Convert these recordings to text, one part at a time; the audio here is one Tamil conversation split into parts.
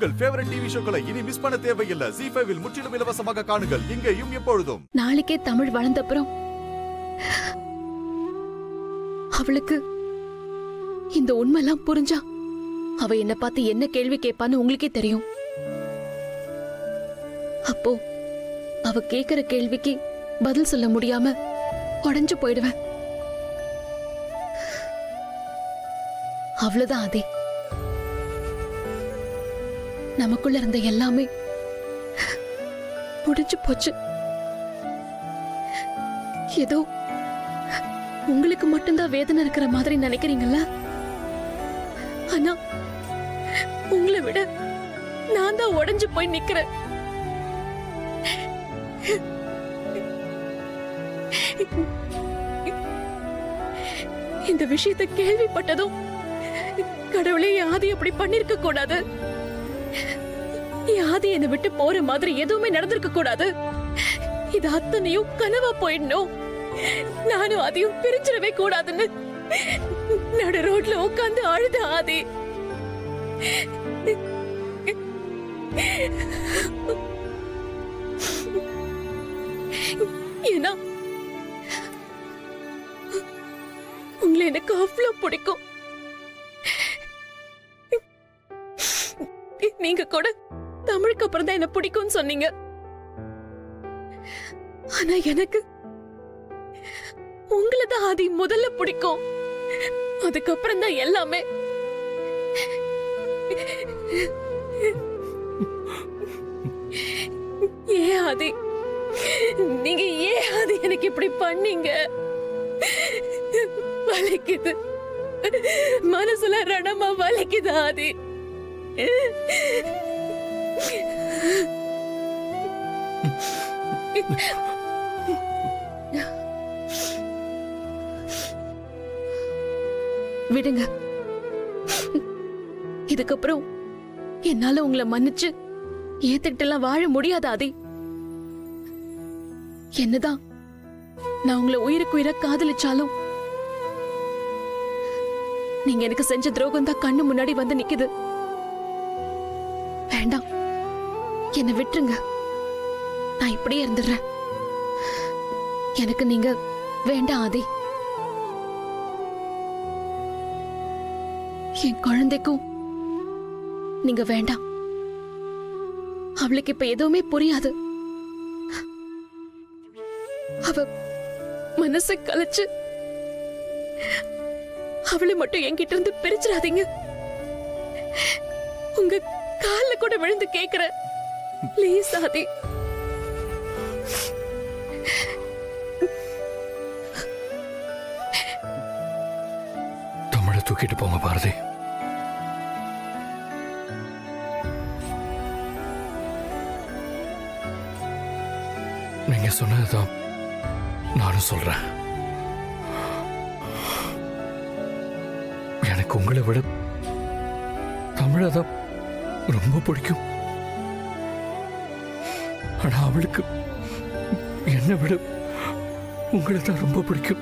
உங்கள் ஃபேவரட் டிவி ஷோக்களை இனி மிஸ் பண்ண தேவையில்லை ஜி ஃபைவில் முற்றிலும் இலவசமாக காணுங்கள் இங்கேயும் எப்பொழுதும் நாளைக்கே தமிழ் வளர்ந்தப்புறம் அவளுக்கு இந்த உண்மைலாம் புரிஞ்சா அவ என்ன பார்த்து என்ன கேள்வி கேட்பான்னு உங்களுக்கே தெரியும் அப்போ அவ கேக்குற கேள்விக்கு பதில் சொல்ல முடியாம உடைஞ்சு போயிடுவேன் அவ்வளவுதான் அதே நமக்குள்ள இருந்த எல்லாமே முடிஞ்சு போச்சு ஏதோ உங்களுக்கு மட்டும்தான் வேதனை இருக்கிற மாதிரி நினைக்கிறீங்கல்ல ஆனா உங்களை விட நான் தான் உடைஞ்சு போய் நிக்கிறேன் இந்த விஷயத்தை கேள்விப்பட்டதும் கடவுளே என் ஆதி அப்படி பண்ணிருக்க கூடாது என் ஆதி என்னை விட்டு போற மாதிரி எதுவுமே நடந்திருக்க கூடாது இது அத்தனையும் கனவா போயிடணும் நானும் அதையும் பிரிஞ்சிடவே கூடாதுன்னு நடு ரோட்ல உட்காந்து அழுத ஆதி ஏன்னா உங்களை எனக்கு அவ்வளவு பிடிக்கும் நீங்க கூட தமிழுக்கு அப்புறம் தான் என்ன பிடிக்கும்னு சொன்னீங்க ஆனா எனக்கு உங்களை தான் ஆதி முதல்ல பிடிக்கும் அதுக்கப்புறம் தான் எல்லாமே ஏன் ஆதி நீங்க ஏன் ஆதி எனக்கு இப்படி பண்ணீங்க வலிக்குது மனசுல ரணமா வலிக்குது ஆதி விடுங்க இதுக்கப்புறம் என்னால உங்களை மன்னிச்சு ஏத்துக்கிட்டு எல்லாம் வாழ முடியாது ஆதி என்னதான் நான் உங்களை உயிருக்கு உயிரை காதலிச்சாலும் நீங்க எனக்கு செஞ்ச துரோகம் தான் கண்ணு முன்னாடி வந்து நிக்குது வேண்டாம் என்னை விட்டுருங்க நான் இப்படியே இருந்துடுறேன் எனக்கு நீங்க வேண்டாம் ஆதி என் குழந்தைக்கும் நீங்க வேண்டாம் அவளுக்கு இப்ப எதுவுமே புரியாது அவ மனசை கலைச்சு அவளை மட்டும் என்கிட்ட இருந்து பிரிச்சிடாதீங்க உங்க கால்ல கூட விழுந்து கேக்குற ப்ளீஸ் ஆதி தமிழை தூக்கிட்டு போங்க பாரதி நீங்க சொன்னதுதான் நானும் சொல்றேன் எனக்கு உங்களை விட தமிழை தான் ரொம்ப பிடிக்கும் ஆனா அவளுக்கு என்னை விட உங்களை தான் ரொம்ப பிடிக்கும்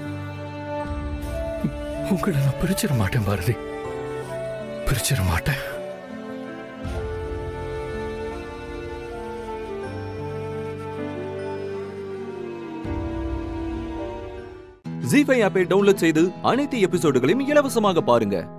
உங்களை நான் பிரிச்சிட மாட்டேன் பாரதி பிரிச்சிட மாட்டேன் ஜி ஃபைவ் ஆப்பை டவுன்லோட் செய்து அனைத்து எபிசோடுகளையும் இலவசமாக பாருங்க